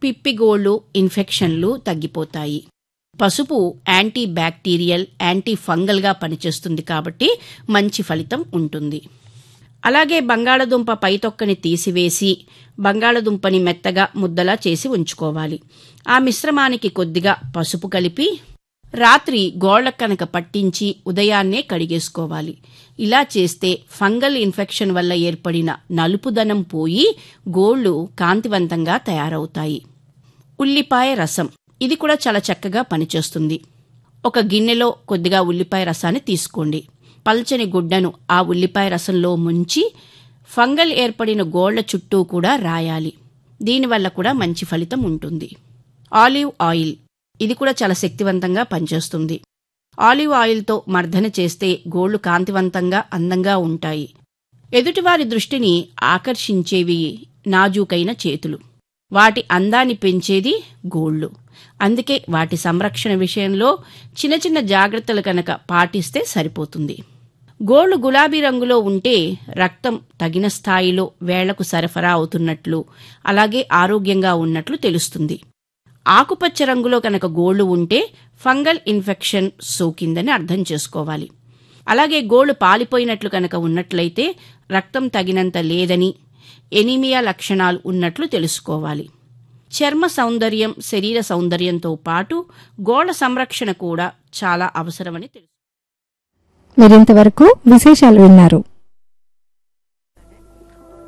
పిప్పిగోళ్లు ఇన్ఫెక్షన్లు తగ్గిపోతాయి పసుపు యాంటీ బ్యాక్టీరియల్ యాంటీ ఫంగల్గా పనిచేస్తుంది కాబట్టి మంచి ఫలితం ఉంటుంది అలాగే బంగాళదుంప పైతొక్కని తీసివేసి బంగాళదుంపని మెత్తగా ముద్దలా చేసి ఉంచుకోవాలి ఆ మిశ్రమానికి కొద్దిగా పసుపు కలిపి రాత్రి గోళ్ల కనుక పట్టించి ఉదయాన్నే కడిగేసుకోవాలి ఇలా చేస్తే ఫంగల్ ఇన్ఫెక్షన్ వల్ల ఏర్పడిన నలుపుదనం పోయి గోళ్లు కాంతివంతంగా తయారవుతాయి ఉల్లిపాయ రసం ఇది కూడా చాలా చక్కగా పనిచేస్తుంది ఒక గిన్నెలో కొద్దిగా ఉల్లిపాయ రసాన్ని తీసుకోండి పల్చని గుడ్డను ఆ ఉల్లిపాయ రసంలో ముంచి ఫంగల్ ఏర్పడిన గోళ్ల చుట్టూ కూడా రాయాలి దీనివల్ల కూడా మంచి ఫలితం ఉంటుంది ఆలివ్ ఆయిల్ ఇది కూడా చాలా శక్తివంతంగా పనిచేస్తుంది ఆలివ్ ఆయిల్తో మర్దన చేస్తే గోళ్లు కాంతివంతంగా అందంగా ఉంటాయి ఎదుటివారి దృష్టిని ఆకర్షించేవి నాజూకైన చేతులు వాటి అందాన్ని పెంచేది గోళ్లు అందుకే వాటి సంరక్షణ విషయంలో చిన్న చిన్న జాగ్రత్తలు కనుక పాటిస్తే సరిపోతుంది గోళ్లు గులాబీ రంగులో ఉంటే రక్తం తగిన స్థాయిలో వేళ్లకు సరఫరా అవుతున్నట్లు అలాగే ఆరోగ్యంగా ఉన్నట్లు తెలుస్తుంది ఆకుపచ్చ రంగులో కనుక గోళ్లు ఉంటే ఫంగల్ ఇన్ఫెక్షన్ సోకిందని అర్థం చేసుకోవాలి అలాగే గోళ్లు పాలిపోయినట్లు కనుక ఉన్నట్లయితే రక్తం తగినంత లేదని ఎనీమియా లక్షణాలు ఉన్నట్లు తెలుసుకోవాలి చర్మ సౌందర్యం శరీర సౌందర్యంతో పాటు గోళ్ల సంరక్షణ కూడా చాలా అవసరమని తెలుసు మీరింతవరకు విశేషాలు విన్నారు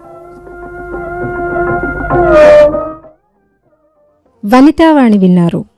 వనితావాణి విన్నారు